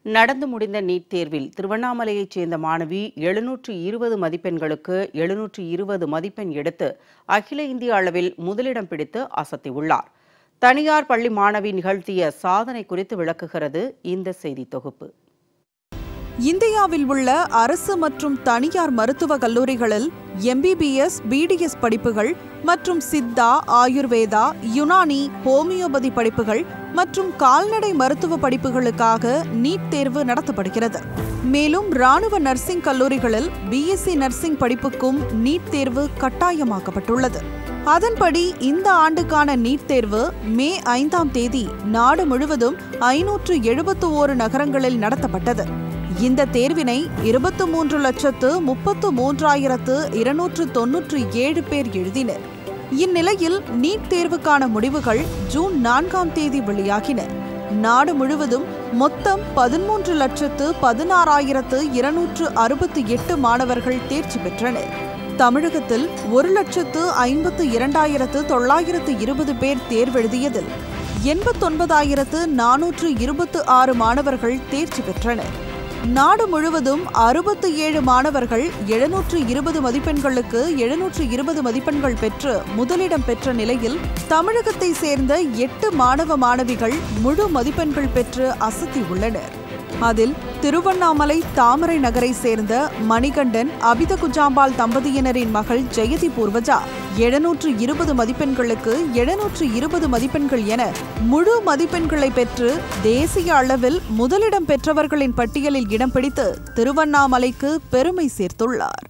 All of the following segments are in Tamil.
நடந்து முடிந்த நீட் தேர்வில் திருவண்ணாமலையைச் சேர்ந்த மாணவி எழுநூற்று இருபது மதிப்பெண்களுக்கு எழுநூற்று இருபது மதிப்பெண் எடுத்து அகில இந்திய அளவில் முதலிடம் பிடித்து அசத்தியுள்ளார் தனியார் பள்ளி மாணவி நிகழ்த்திய சாதனை குறித்து விளக்குகிறது இந்த செய்தி தொகுப்பு இந்தியாவில் உள்ள அரசு மற்றும் தனியார் மருத்துவக் கல்லூரிகளில் எம்பிபிஎஸ் பிடிஎஸ் படிப்புகள் மற்றும் சித்தா ஆயுர்வேதா யுனானி ஹோமியோபதி படிப்புகள் மற்றும் கால்நடை மருத்துவ படிப்புகளுக்காக நீட் தேர்வு நடத்தப்படுகிறது மேலும் ராணுவ நர்சிங் கல்லூரிகளில் பிஎஸ்சி நர்சிங் படிப்புக்கும் நீட் தேர்வு கட்டாயமாக்கப்பட்டுள்ளது அதன்படி இந்த ஆண்டுக்கான நீட் தேர்வு மே ஐந்தாம் தேதி நாடு முழுவதும் ஐநூற்று எழுபத்து ஓரு நகரங்களில் நடத்தப்பட்டது இந்த தேர்வினை இருபத்து மூன்று லட்சத்து முப்பத்து மூன்றாயிரத்து இருநூற்று தொன்னூற்று ஏழு பேர் எழுதினர் இந்நிலையில் நீட் தேர்வுக்கான முடிவுகள் ஜூன் நான்காம் தேதி வெளியாகின நாடு முழுவதும் மொத்தம் பதிமூன்று லட்சத்து பதினாறாயிரத்து இருநூற்று அறுபத்தி எட்டு மாணவர்கள் தேர்ச்சி பெற்றனர் தமிழகத்தில் ஒரு லட்சத்து ஐம்பத்து இரண்டாயிரத்து தொள்ளாயிரத்து இருபது பேர் தேர்வெழுதியதில் எண்பத்தொன்பதாயிரத்து நானூற்று இருபத்து ஆறு மாணவர்கள் தேர்ச்சி பெற்றனர் நாடு முழுவதும் அறுபத்து ஏழு மாணவர்கள் எழுநூற்று இருபது மதிப்பெண்களுக்கு எழுநூற்று இருபது மதிப்பெண்கள் பெற்று முதலிடம் பெற்ற நிலையில் தமிழகத்தை சேர்ந்த எட்டு மாணவ மாணவிகள் முழு மதிப்பெண்கள் பெற்று அசத்தி உள்ளனர் அதில் திருவண்ணாமலை தாமரை நகரை சேர்ந்த மணிகண்டன் அபித குஜாம்பால் தம்பதியினரின் மகள் ஜெயதி பூர்வஜா எழுநூற்று இருபது மதிப்பெண்களுக்கு எழுநூற்று இருபது மதிப்பெண்கள் என முழு மதிப்பெண்களை பெற்று தேசிய அளவில் முதலிடம் பெற்றவர்களின் பட்டியலில் இடம் பிடித்து திருவண்ணாமலைக்கு பெருமை சேர்த்துள்ளார்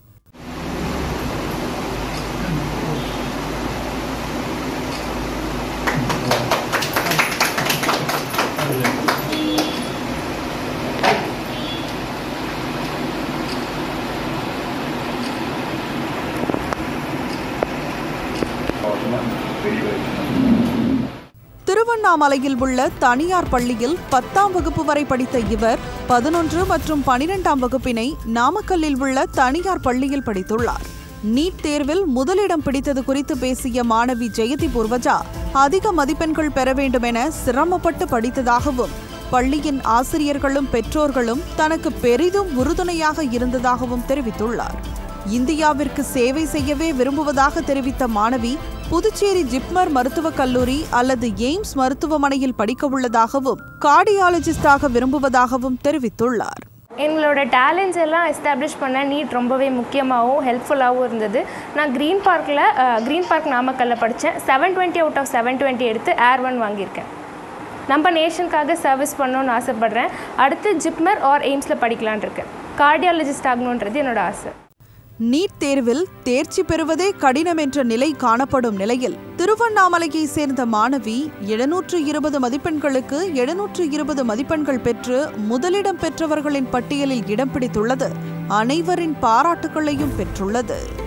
திருவண்ணாமலையில் உள்ள தனியார் பள்ளியில் பத்தாம் வகுப்பு வரை படித்த இவர் பதினொன்று மற்றும் பனிரெண்டாம் வகுப்பினை நாமக்கல்லில் உள்ள தனியார் பள்ளியில் படித்துள்ளார் நீட் தேர்வில் முதலிடம் பிடித்தது குறித்து பேசிய மாணவி ஜெயதி பூர்வஜா அதிக மதிப்பெண்கள் பெற வேண்டும் என சிரமப்பட்டு படித்ததாகவும் பள்ளியின் ஆசிரியர்களும் பெற்றோர்களும் தனக்கு பெரிதும் உறுதுணையாக இருந்ததாகவும் தெரிவித்துள்ளார் இந்தியாவிற்கு சேவை செய்யவே விரும்புவதாக தெரிவித்த மாணவி புதுச்சேரி ஜிப்மர் மருத்துவக் கல்லூரி அல்லது எய்ம்ஸ் மருத்துவமனையில் படிக்க உள்ளதாகவும் கார்டியாலஜிஸ்டாக விரும்புவதாகவும் தெரிவித்துள்ளார் எங்களோட டேலண்ட்ஸ் எல்லாம் எஸ்டாப்ளிஷ் பண்ண நீட் ரொம்பவே முக்கியமாகவும் ஹெல்ப்ஃபுல்லாகவும் இருந்தது நான் க்ரீன் பார்க்கில் க்ரீன் பார்க் நாமக்கல்ல படித்தேன் seven twenty out of seven twenty எடுத்து ஏர் ஒன் வாங்கியிருக்கேன் நம்ம நேஷனுக்காக சர்வீஸ் பண்ணணும்னு ஆசைப்பட்றேன் அடுத்து ஜிப்மர் ஆர் எய்ம்ஸில் படிக்கலான் இருக்கேன் கார்டியாலஜிஸ்ட் ஆகணுன்றது என்னோட ஆசை நீட் தேர்வில் தேர்ச்சி பெறுவதே கடினம் என்ற நிலை காணப்படும் நிலையில் திருவண்ணாமலையை சேர்ந்த மாணவி எழுநூற்று இருபது மதிப்பெண்களுக்கு எழுநூற்று இருபது மதிப்பெண்கள் பெற்று முதலிடம் பெற்றவர்களின் பட்டியலில் இடம் பிடித்துள்ளது அனைவரின் பாராட்டுகளையும் பெற்றுள்ளது